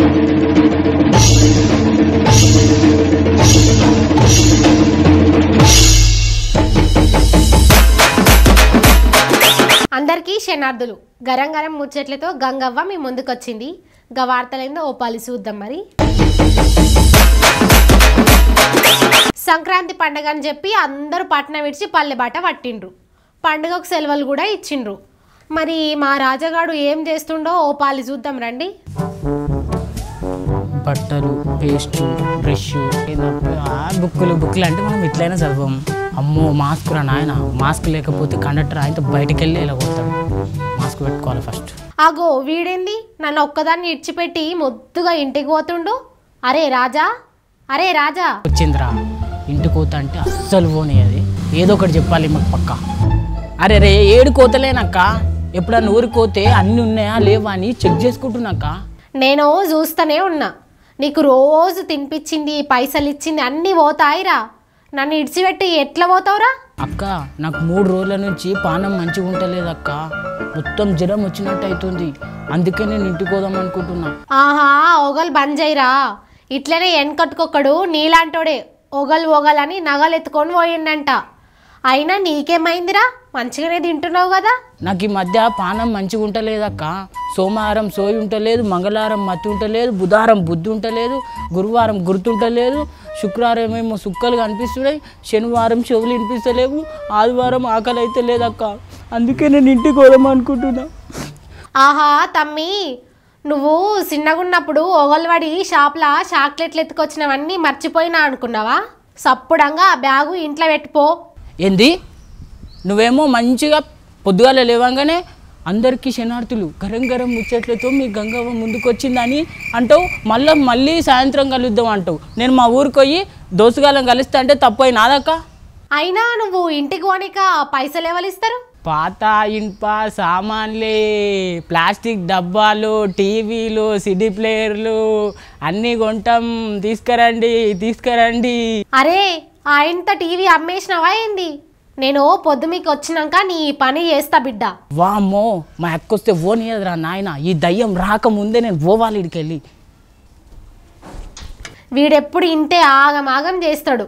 అందరికీ శనార్థులు గరం గరం ముచ్చట్లతో గంగవ్వ మీ ముందుకొచ్చింది గా వార్తలేందో ఓ పాలి చూద్దాం మరి సంక్రాంతి పండగ అని చెప్పి అందరూ పట్నం విడిచి పల్లె బాట పట్టిండ్రు పండుగకు సెలవులు కూడా ఇచ్చిండ్రు మరి మా రాజగాడు ఏం చేస్తుండో ఓ పాలి చూద్దాం రండి బట్టలు పేస్ట్ బ్రష్ బుక్కులు బుక్కులు అంటే మనం ఇట్లయినా చదవం అమ్మో మాస్క్ రా నాయన మాస్క్ లేకపోతే కండక్టర్ ఆయనతో బయటికి వెళ్ళి ఇలా కొడతాడు మాస్క్ పెట్టుకోవాలి ఫస్ట్ అగో వీడేంది నన్ను ఒక్కదాన్ని ఇడ్చిపెట్టి మొద్దుగా ఇంటికి పోతుండు అరే రాజా అరే రాజా వచ్చిందిరా ఇంటికి పోతా అంటే అస్సలు పోనీ అది ఏదో ఒకటి చెప్పాలి మాకు పక్క అరే రే ఏడు కోతలేనక్క ఎప్పుడన్నా ఊరికి పోతే అన్నీ ఉన్నాయా లేవా అని చెక్ చేసుకుంటున్నాక నేను చూస్తూనే ఉన్నా నీకు రోజు తినిపించింది పైసలు ఇచ్చింది అన్నీ పోతాయిరా నన్ను ఇడిచిపెట్టి ఎట్లా పోతావురా అక్క నాకు మూడు రోజుల నుంచి పానం మంచిగా ఉంటలేదక్క మొత్తం జ్వరం వచ్చినట్టు అవుతుంది అందుకే నేను ఇంటికి పోదాం అనుకుంటున్నా ఆహా ఒగలు బంద్ చేయరా ఇట్లనే వెనకట్టుకొక్కడు నీలాంటోడే ఒగలు ఒగలని నగలు ఎత్తుకొని పోయిండంట అయినా నీకేమైందిరా మంచిగానే తింటున్నావు కదా నాకు ఈ మధ్య పానం మంచిగా ఉంటలేదక్క సోమవారం సోయి ఉంటలేదు మంగళవారం మతి ఉంటలేదు బుధవారం బుద్ధి ఉంటలేదు గురువారం గుర్తుంటలేదు శుక్రవారం ఏమో సుక్కలు కనిపిస్తున్నాయి శనివారం చెవులు వినిపిస్తలేవు ఆదివారం ఆకలి అయితే లేదక్క అందుకే నేను ఇంటికి పోదాం అనుకుంటున్నా ఆహా తమ్మి నువ్వు చిన్నగున్నప్పుడు ఒగల్వాడి షాప్లా చాక్లెట్లు ఎత్తుకొచ్చినవన్నీ మర్చిపోయినా అనుకున్నావా సప్పుడంగా ఆ బ్యాగు ఇంట్లో పెట్టిపో ఏంది నువ్వేమో మంచిగా పొద్దుగాల లేవంగానే అందరికీ శనార్థులు గరం గరం ముచ్చట్లతో మీ గంగవ్వ ముందుకొచ్చిందని అంటావు మళ్ళీ మళ్ళీ సాయంత్రం కలుద్దాం అంటావు నేను మా ఊరికి పోయి దోసుగాలం కలుస్తా అంటే తప్పు నాదక్క అయినా నువ్వు ఇంటికి పోనీక పైసలు ఎవరు ఇస్తారు పాత ఇనుప సామాన్లే ప్లాస్టిక్ డబ్బాలు టీవీలు సిడీ ప్లేయర్లు అన్నీ కొంటాం తీసుకురండి తీసుకురండి అరే ఆ ఇంత టీవీ అమ్మేసినవా ఏంది నేను పొద్దు మీకు వచ్చినాక నీ పని చేస్తా బిడ్డ వామ్మో మా అక్కొస్తే ఓనియదురా నాయన ఈ దయ్యం రాకముందే నేను పోవాలి ఇడికి వెళ్ళి వీడెప్పుడు ఇంటే ఆగం ఆగం చేస్తాడు